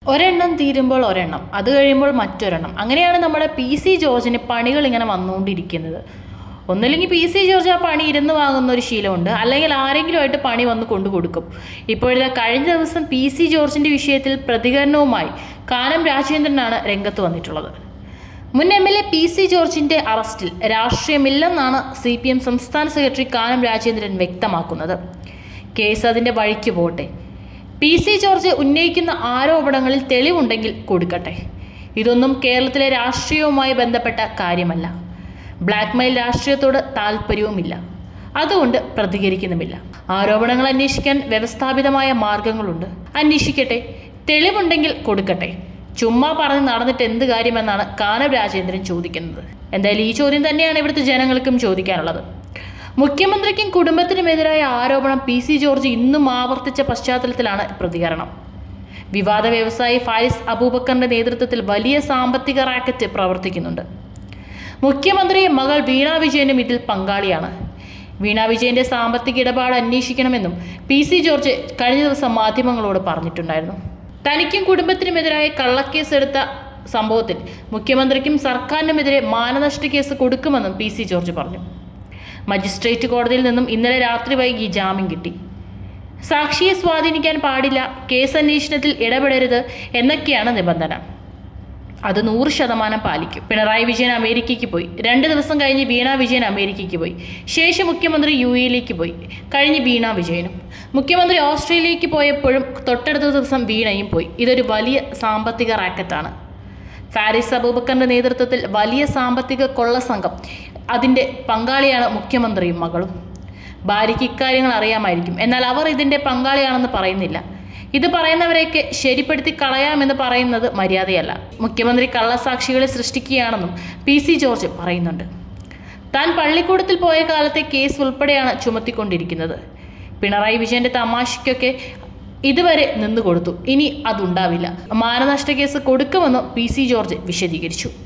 ഒരെണ്ണം തീരുമ്പോൾ ഒരെണ്ണം അത് കഴിയുമ്പോൾ മറ്റൊരെണ്ണം അങ്ങനെയാണ് നമ്മുടെ പി സി ജോർജിന് പണികൾ ഇങ്ങനെ വന്നുകൊണ്ടിരിക്കുന്നത് ഒന്നില്ലെങ്കിൽ പി സി ജോർജ് ആ പണി ഇരുന്ന് വാങ്ങുന്ന ഒരു ശീലമുണ്ട് അല്ലെങ്കിൽ ആരെങ്കിലുമായിട്ട് പണി വന്ന് കൊണ്ടു കൊടുക്കും ഇപ്പോഴത്തെ കഴിഞ്ഞ ദിവസം പി സി ജോർജിൻ്റെ വിഷയത്തിൽ പ്രതികരണവുമായി കാനം രാജേന്ദ്രനാണ് രംഗത്ത് വന്നിട്ടുള്ളത് മുൻ M L A P C ജോർജിന്റെ അറസ്റ്റിൽ രാഷ്ട്രീയമില്ലെന്നാണ് സി പി എം സംസ്ഥാന സെക്രട്ടറി കാനം രാജേന്ദ്രൻ വ്യക്തമാക്കുന്നത് കേസ് അതിന്റെ വഴിക്ക് പോട്ടെ പി സി ജോർജ് ഉന്നയിക്കുന്ന ആരോപണങ്ങളിൽ തെളിവുണ്ടെങ്കിൽ കൊടുക്കട്ടെ ഇതൊന്നും കേരളത്തിലെ രാഷ്ട്രീയവുമായി ബന്ധപ്പെട്ട കാര്യമല്ല ബ്ലാക്ക്മെയിൽ രാഷ്ട്രീയത്തോട് താല്പര്യവുമില്ല അതുകൊണ്ട് പ്രതികരിക്കുന്നുമില്ല ആരോപണങ്ങൾ അന്വേഷിക്കാൻ വ്യവസ്ഥാപിതമായ മാർഗങ്ങളുണ്ട് അന്വേഷിക്കട്ടെ തെളിവുണ്ടെങ്കിൽ കൊടുക്കട്ടെ ചുമ്മാ പറഞ്ഞ് നടന്നിട്ട് എന്ത് കാര്യമെന്നാണ് കാനം രാജേന്ദ്രൻ ചോദിക്കുന്നത് എന്തായാലും ഈ ചോദ്യം തന്നെയാണ് ഇവിടുത്തെ ജനങ്ങൾക്കും ചോദിക്കാനുള്ളത് മുഖ്യമന്ത്രിക്കും കുടുംബത്തിനുമെതിരായ ആരോപണം പി സി ജോർജ് ഇന്നും ആവർത്തിച്ച പശ്ചാത്തലത്തിലാണ് പ്രതികരണം വിവാദ വ്യവസായി ഫാരിസ് അബൂബക്കറിന്റെ നേതൃത്വത്തിൽ വലിയ സാമ്പത്തിക റാക്കറ്റ് പ്രവർത്തിക്കുന്നുണ്ട് മുഖ്യമന്ത്രി മകൾ വീണ വിജയനും ഇതിൽ പങ്കാളിയാണ് വീണ വിജയന്റെ സാമ്പത്തിക ഇടപാട് അന്വേഷിക്കണമെന്നും പി സി ജോർജ് കഴിഞ്ഞ ദിവസം മാധ്യമങ്ങളോട് പറഞ്ഞിട്ടുണ്ടായിരുന്നു തനിക്കും കുടുംബത്തിനുമെതിരായ കള്ളക്കേസ് എടുത്ത സംഭവത്തിൽ മുഖ്യമന്ത്രിക്കും സർക്കാരിനുമെതിരെ മാനനഷ്ട കേസ് കൊടുക്കുമെന്നും പി സി ജോർജ് പറഞ്ഞു മജിസ്ട്രേറ്റ് കോടതിയിൽ നിന്നും ഇന്നലെ രാത്രി വൈകി ജാമ്യം കിട്ടി സാക്ഷിയെ സ്വാധീനിക്കാൻ പാടില്ല കേസ് അന്വേഷണത്തിൽ ഇടപെടരുത് എന്നൊക്കെയാണ് നിബന്ധന അത് നൂറ് ശതമാനം പാലിക്കും പിണറായി വിജയൻ അമേരിക്കയ്ക്ക് പോയി രണ്ട് ദിവസം കഴിഞ്ഞ് വീണ വിജയൻ അമേരിക്കയ്ക്ക് പോയി ശേഷം മുഖ്യമന്ത്രി യു എയിലേക്ക് പോയി കഴിഞ്ഞ് വീണ വിജയനും മുഖ്യമന്ത്രി ഓസ്ട്രേലിയയ്ക്ക് പോയപ്പോഴും തൊട്ടടുത്ത ദിവസം വീണയും പോയി ഇതൊരു വലിയ സാമ്പത്തിക റാക്കറ്റാണ് ഫാരിസ് അബൂബക്കറിന്റെ നേതൃത്വത്തിൽ വലിയ സാമ്പത്തിക കൊള്ള സംഘം അതിൻ്റെ പങ്കാളിയാണ് മുഖ്യമന്ത്രിയും മകളും ഭാര്യയ്ക്ക് ഇക്കാര്യങ്ങൾ അറിയാമായിരിക്കും എന്നാൽ അവർ ഇതിൻ്റെ പങ്കാളിയാണെന്ന് പറയുന്നില്ല ഇത് പറയുന്നവരെയൊക്കെ ശരിപ്പെടുത്തി കളയാമെന്ന് പറയുന്നത് മര്യാദയല്ല മുഖ്യമന്ത്രി കള്ളസാക്ഷികളെ സൃഷ്ടിക്കുകയാണെന്നും പി സി ജോർജ് പറയുന്നുണ്ട് താൻ പള്ളിക്കൂടത്തിൽ പോയ കാലത്തെ കേസ് ഉൾപ്പെടെയാണ് ചുമത്തിക്കൊണ്ടിരിക്കുന്നത് പിണറായി വിജയന്റെ തമാശയ്ക്കൊക്കെ ഇതുവരെ നിന്നു കൊടുത്തു ഇനി അതുണ്ടാവില്ല മാനനഷ്ട കേസ് കൊടുക്കുമെന്നും പി സി ജോർജ് വിശദീകരിച്ചു